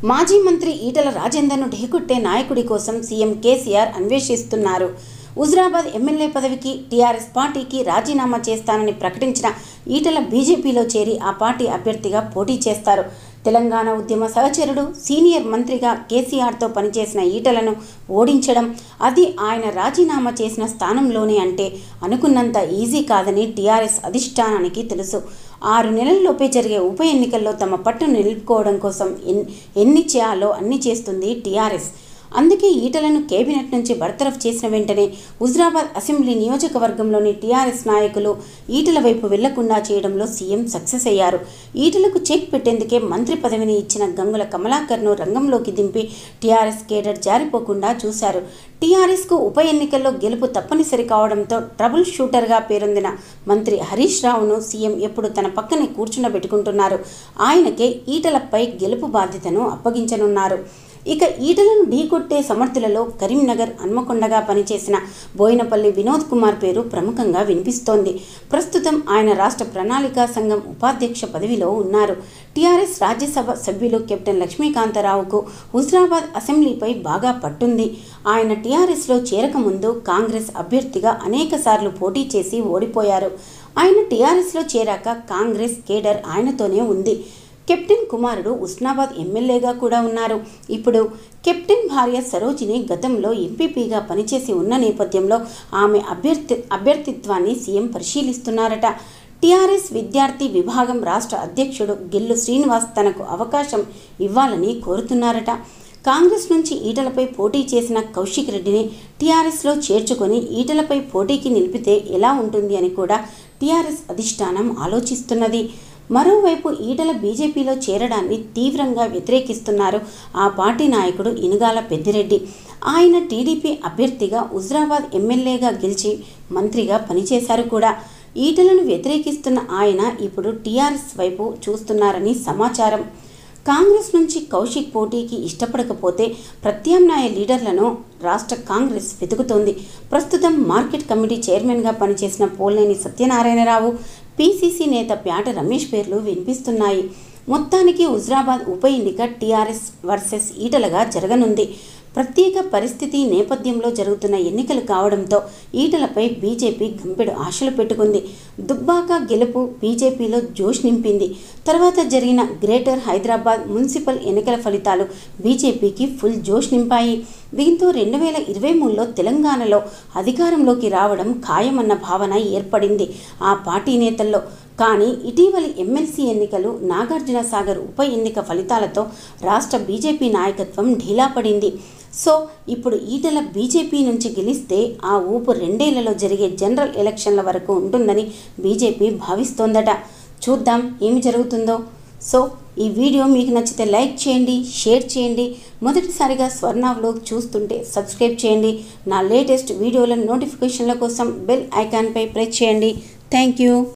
మాజీ మంత్రి ఈటల రాజేందర్ను ఢీకొట్టే నాయకుడి కోసం సీఎం కేసీఆర్ అన్వేషిస్తున్నారు హుజరాబాద్ ఎమ్మెల్యే పదవికి టీఆర్ఎస్ పార్టీకి రాజీనామా చేస్తానని ప్రకటించిన ఈటల బీజేపీలో చేరి ఆ పార్టీ అభ్యర్థిగా పోటీ చేస్తారు తెలంగాణ ఉద్యమ సహచరుడు సీనియర్ మంత్రిగా కేసీఆర్తో పనిచేసిన ఈటలను ఓడించడం అది ఆయన రాజీనామా చేసిన స్థానంలోనే అంటే అనుకున్నంత ఈజీ కాదని టీఆర్ఎస్ అధిష్టానానికి తెలుసు ఆరు నెలల్లోపే జరిగే ఉప ఎన్నికల్లో తమ పట్టును నిలుపుకోవడం కోసం ఎన్ ఎన్ని చేయాలో అన్ని చేస్తుంది టీఆర్ఎస్ అందుకే ఈటలను కేబినెట్ నుంచి బర్తరఫ్ చేసిన వెంటనే హుజరాబాద్ అసెంబ్లీ నియోజకవర్గంలోని టీఆర్ఎస్ నాయకులు ఈటల వైపు వెళ్లకుండా చేయడంలో సీఎం సక్సెస్ అయ్యారు ఈటలకు చెక్ పెట్టేందుకే మంత్రి పదవిని ఇచ్చిన గంగుల కమలాకర్ను రంగంలోకి దింపి టీఆర్ఎస్ కేడర్ జారిపోకుండా చూశారు టీఆర్ఎస్కు ఉప ఎన్నికల్లో గెలుపు తప్పనిసరి కావడంతో ట్రబుల్ షూటర్గా పేరొందిన మంత్రి హరీష్ రావును సీఎం ఎప్పుడు తన పక్కనే కూర్చుండబెట్టుకుంటున్నారు ఆయనకే ఈటలపై గెలుపు బాధ్యతను అప్పగించనున్నారు ఇక ఈటలను ఢీకొట్టే సమర్థులలో కరీంనగర్ హన్మకొండగా పనిచేసిన బోయినపల్లి వినోద్ కుమార్ పేరు ప్రముఖంగా వినిపిస్తోంది ప్రస్తుతం ఆయన రాష్ట్ర ప్రణాళికా సంఘం ఉపాధ్యక్ష పదవిలో ఉన్నారు టీఆర్ఎస్ రాజ్యసభ సభ్యులు కెప్టెన్ లక్ష్మీకాంతరావుకు హుజరాబాద్ అసెంబ్లీపై బాగా పట్టుంది ఆయన టీఆర్ఎస్లో చేరకముందు కాంగ్రెస్ అభ్యర్థిగా అనేకసార్లు పోటీ చేసి ఓడిపోయారు ఆయన టీఆర్ఎస్లో చేరాక కాంగ్రెస్ కేడర్ ఆయనతోనే ఉంది కెప్టెన్ కుమారుడు ఉస్నాబాద్ ఎమ్మెల్యేగా కూడా ఉన్నారు ఇప్పుడు కెప్టెన్ భార్య సరోజిని గతంలో ఎంపీపీగా పనిచేసి ఉన్న నేపథ్యంలో ఆమె అభ్యర్థి అభ్యర్థిత్వాన్ని సీఎం పరిశీలిస్తున్నారట టీఆర్ఎస్ విద్యార్థి విభాగం రాష్ట్ర అధ్యక్షుడు గిల్లు శ్రీనివాస్ తనకు అవకాశం ఇవ్వాలని కోరుతున్నారట కాంగ్రెస్ నుంచి ఈటలపై పోటీ చేసిన కౌశిక్ రెడ్డిని టీఆర్ఎస్లో చేర్చుకొని ఈటలపై పోటీకి నిలిపితే ఎలా ఉంటుంది అని కూడా టీఆర్ఎస్ అధిష్టానం ఆలోచిస్తున్నది మరోవైపు ఈటల బీజేపీలో చేరడాన్ని తీవ్రంగా వ్యతిరేకిస్తున్నారు ఆ పార్టీ నాయకుడు ఇనుగాల పెద్దిరెడ్డి ఆయన టీడీపీ అభ్యర్థిగా హుజరాబాద్ ఎమ్మెల్యేగా గెలిచి మంత్రిగా పనిచేశారు కూడా ఈటలను వ్యతిరేకిస్తున్న ఆయన ఇప్పుడు టీఆర్ఎస్ వైపు చూస్తున్నారని సమాచారం కాంగ్రెస్ నుంచి కౌశిక్ పోటీకి ఇష్టపడకపోతే ప్రత్యామ్నాయ లీడర్లను రాష్ట్ర కాంగ్రెస్ వెతుకుతోంది ప్రస్తుతం మార్కెట్ కమిటీ చైర్మన్గా పనిచేసిన పోలేని సత్యనారాయణరావు పీసీసీ నేత ప్యాట రమేష్ పేర్లు వినిపిస్తున్నాయి మొత్తానికి హుజరాబాద్ ఉప ఎన్నిక టీఆర్ఎస్ వర్సెస్ ఈటలగా జరగనుంది ప్రత్యేక పరిస్థితి నేపథ్యంలో జరుగుతున్న ఎన్నికలు కావడంతో ఈటలపై బీజేపీ గంపెడు ఆశలు పెట్టుకుంది దుబ్బాక గెలుపు బీజేపీలో జోష్ నింపింది తర్వాత జరిగిన గ్రేటర్ హైదరాబాద్ మున్సిపల్ ఎన్నికల ఫలితాలు బీజేపీకి ఫుల్ జోష్ నింపాయి దీంతో రెండు వేల ఇరవై మూడులో తెలంగాణలో అధికారంలోకి రావడం ఖాయమన్న భావన ఏర్పడింది ఆ పార్టీ నేతల్లో కానీ ఇటీవలి ఎమ్మెల్సీ ఎన్నికలు నాగార్జున సాగర్ ఉప ఎన్నిక ఫలితాలతో రాష్ట్ర బీజేపీ నాయకత్వం ఢీలా పడింది సో ఇప్పుడు ఈటల బీజేపీ నుంచి గెలిస్తే ఆ ఊపు రెండేళ్లలో జరిగే జనరల్ ఎలక్షన్ల వరకు ఉంటుందని బీజేపీ భావిస్తోందట చూద్దాం ఏమి జరుగుతుందో సో ఈ వీడియో మీకు నచ్చితే లైక్ చేయండి షేర్ చేయండి మొదటిసారిగా స్వర్ణావ్లో చూస్తుంటే సబ్స్క్రైబ్ చేయండి నా లేటెస్ట్ వీడియోల నోటిఫికేషన్ల కోసం బెల్ ఐకాన్పై ప్రెస్ చేయండి థ్యాంక్ యూ